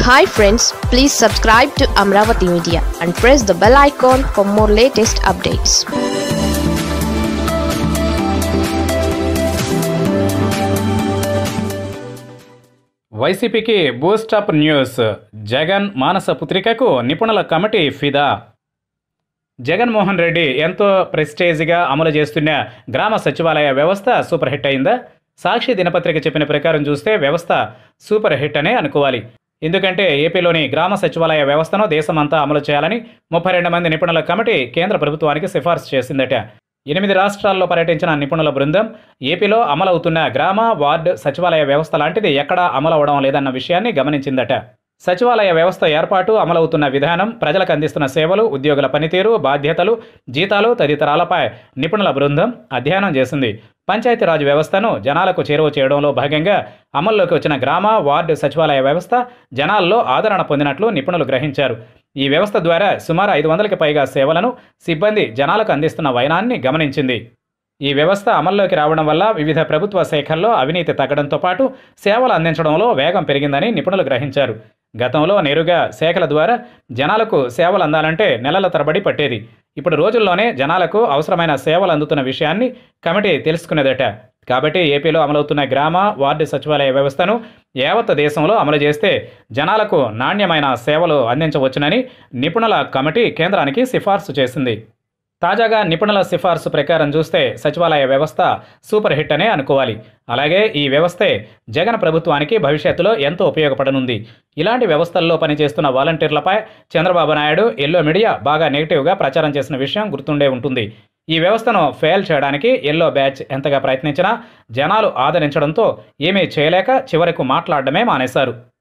hi friends please subscribe to Amaravati media and press the bell icon for more latest updates వైసీపీకి boost up news Jagan మానస పుత్రికకు నిపుణుల committee ఫిదా జగన్మోహన్ రెడ్డి ఎంతో ప్రెస్టేజ్గా అమలు చేస్తున్న గ్రామ సచివాలయ వ్యవస్థ సూపర్ హిట్ అయిందా సాక్షి దినపత్రిక చెప్పిన ప్రకారం చూస్తే వ్యవస్థ సూపర్ హిట్ అనే అనుకోవాలి ఎందుకంటే ఏపీలోని గ్రామ సచివాలయ వ్యవస్థను దేశమంతా అమలు చేయాలని ముప్పై రెండు మంది నిపుణుల కమిటీ కేంద్ర ప్రభుత్వానికి సిఫార్సు చేసిందట ఎనిమిది రాష్ట్రాల్లో పర్యటించిన నిపుణుల బృందం ఏపీలో అమలవుతున్న గ్రామ వార్డు సచివాలయ వ్యవస్థ లాంటిది ఎక్కడా అమలవడం లేదన్న విషయాన్ని గమనించిందట సచివాలయ వ్యవస్థ ఏర్పాటు అమలవుతున్న విధానం ప్రజలకు అందిస్తున్న సేవలు ఉద్యోగుల పనితీరు బాధ్యతలు జీతాలు తదితరాలపై నిపుణుల బృందం అధ్యయనం చేసింది పంచాయతీరాజ్ వ్యవస్థను జనాలకు చేరువ చేయడంలో భాగంగా అమల్లోకి వచ్చిన గ్రామ వార్డు సచివాలయ వ్యవస్థ జనాల్లో ఆదరణ పొందినట్లు నిపుణులు గ్రహించారు ఈ వ్యవస్థ ద్వారా సుమారు ఐదు వందలకి పైగా సేవలను సిబ్బంది జనాలకు అందిస్తున్న వైనాన్ని గమనించింది ఈ వ్యవస్థ అమల్లోకి రావడం వల్ల వివిధ ప్రభుత్వ శాఖల్లో అవినీతి తగ్గడంతో పాటు సేవలు అందించడంలో వేగం పెరిగిందని నిపుణులు గ్రహించారు గతంలో నేరుగా శాఖల ద్వారా జనాలకు సేవలు అందాలంటే నెలల తరబడి పట్టేది ఇప్పుడు రోజుల్లోనే జనాలకు అవసరమైన సేవలు అందుతున్న విషయాన్ని కమిటీ తెలుసుకునేదట కాబట్టి ఏపీలో అమలవుతున్న గ్రామ వార్డు సచివాలయ వ్యవస్థను యావత్ దేశంలో అమలు చేస్తే జనాలకు నాణ్యమైన సేవలు అందించవచ్చునని నిపుణుల కమిటీ కేంద్రానికి సిఫార్సు చేసింది తాజాగా నిపుణుల సిఫార్సు ప్రకారం చూస్తే సచివాలయ వ్యవస్థ సూపర్ హిట్ అనే అనుకోవాలి అలాగే ఈ వ్యవస్థే జగన్ ప్రభుత్వానికి భవిష్యత్తులో ఎంతో ఉపయోగపడనుంది ఇలాంటి వ్యవస్థల్లో పనిచేస్తున్న వాలంటీర్లపై చంద్రబాబు నాయుడు ఎల్లో మీడియా బాగా నెగిటివ్గా ప్రచారం చేసిన విషయం గుర్తుండే ఉంటుంది ఈ వ్యవస్థను ఫెయిల్ చేయడానికి ఎల్లో బ్యాచ్ ఎంతగా ప్రయత్నించినా జనాలు ఆదరించడంతో ఏమీ చేయలేక చివరకు మాట్లాడడమే మానేశారు